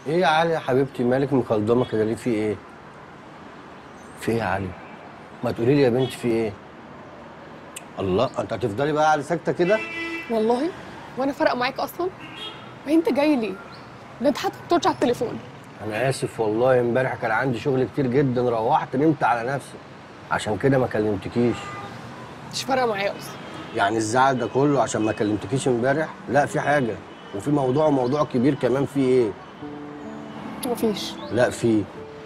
ايه يا علي يا حبيبتي مالك مكلضمه كده ليه في ايه في ايه يا علي ما تقولي لي يا بنتي في ايه الله انت هتفضلي بقى على ساكته كده والله وانا فارقه معاك اصلا ما انت جاي ليه ده انت حتى بترجع على التليفون انا اسف والله امبارح كان عندي شغل كتير جدا روحت نمت على نفسي عشان كده ما كلمتكيش مش فارقه معايا اصلا يعني الزعل ده كله عشان ما كلمتكيش امبارح لا في حاجه وفي موضوع وموضوع كبير كمان في ايه مفيش لا في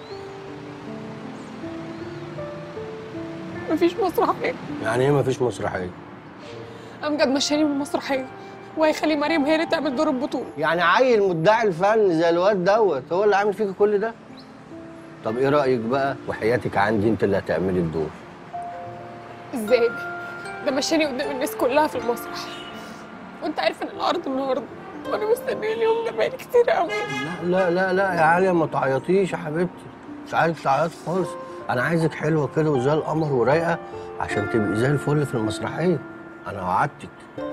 مفيش مسرحيه يعني ايه مفيش مسرحيه امجد مشاني من المسرحيه وهيخلي مريم هي اللي تعمل دور البطوله يعني عيل مدعي الفن زي الواد دوت هو اللي عامل فيك كل ده طب ايه رايك بقى وحياتك عندي انت اللي هتعملي الدور ازاي ده مشاني قدام الناس كلها في المسرح وانت عارف ان العرض النهارده وانا مستنيه اليوم ده بقالي كتير قوي لا لا لا لا يا عليا ما تعيطيش يا حبيبتي مش عايزك تعيطي خالص انا عايزك حلوه كده وزي القمر ورايقه عشان تبقي زي الفل في المسرحيه انا وعدتك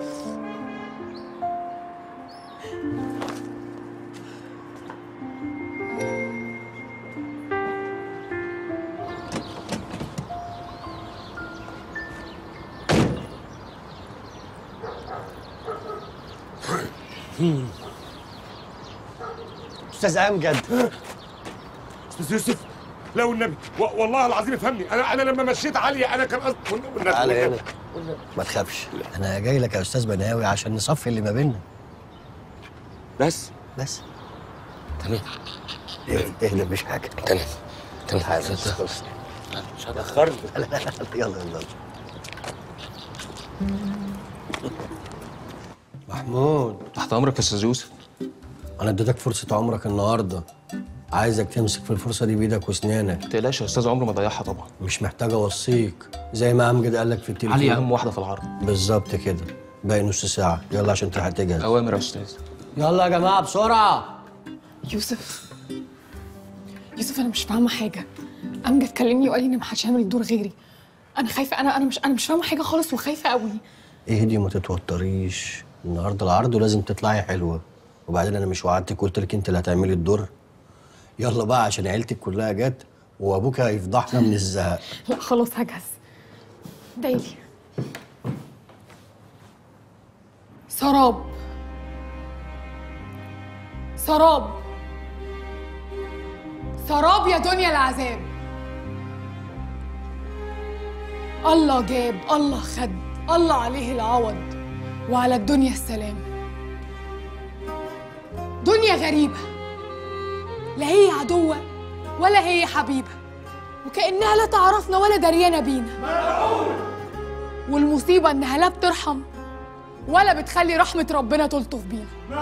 استاذ امجد استاذ يوسف لا والنبي و- والله العظيم افهمني انا انا لما مشيت عليا انا كان قصدي والنبي- والنبي- تعالى والنبي. هنا ما تخافش انا جاي لك يا استاذ بناوي عشان نصفي اللي ما بيننا بس بس تمام اهدى اهدى مفيش حاجه تمام تمام حاجه بس مش هتاخرني لا لا لا يلا يلا محمود تحت امرك يا استاذ يوسف انا اديتك فرصه عمرك النهارده عايزك تمسك في الفرصه دي بايدك واسنانك ما تقلقش يا استاذ عمري ما ضيعها طبعا مش محتاج اوصيك زي ما امجد قال لك في التليفون علي اهم واحده في العرض بالظبط كده باقي نص ساعه يلا عشان تلحق تجهز اوامر يا استاذ يلا يا جماعه بسرعه يوسف يوسف انا مش فاهمه حاجه امجد كلمني وقال لي ان محدش هيعمل الدور غيري انا خايفه انا انا مش انا مش فاهمه حاجه خالص وخايفه قوي اهدي وما تتوتريش النهارده العرض ولازم تطلعي حلوه وبعدين انا مش وعدتك قلت لك انت اللي هتعملي الدور يلا بقى عشان عيلتك كلها جت وابوك هيفضحنا من الزهق لا خلاص هجهز دايلي سراب سراب سراب يا دنيا العذاب الله جاب الله خد الله عليه العوض وعلى الدنيا السلام دنيا غريبة لا هي عدوة ولا هي حبيبة وكأنها لا تعرفنا ولا دريانة بينا والمصيبة إنها لا بترحم ولا بتخلي رحمة ربنا تلطف بينا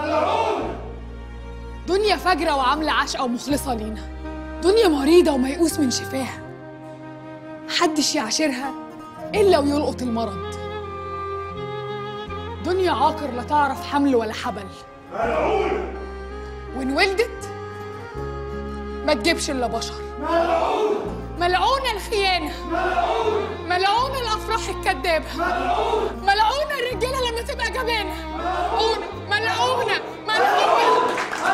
دنيا فجرة وعاملة عشقة ومخلصة لينا دنيا مريضة وميؤوس من شفاها محدش يعاشرها إلا ويلقط المرض دنيا عاقر لا تعرف حمل ولا حبل وإن ولدت ما تجيبش إلا بشر ملعونة الخيانة ملعونة الأفراح الكدابة ملعونة الرجالة لما تبقى جبانة ملعونة ملعونة ملعونة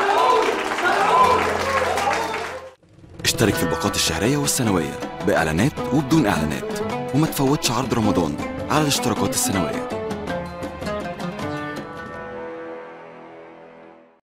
اشترك في الباقات الشهرية والسنوية بإعلانات وبدون إعلانات وما تفوتش عرض رمضان على الاشتراكات السنوية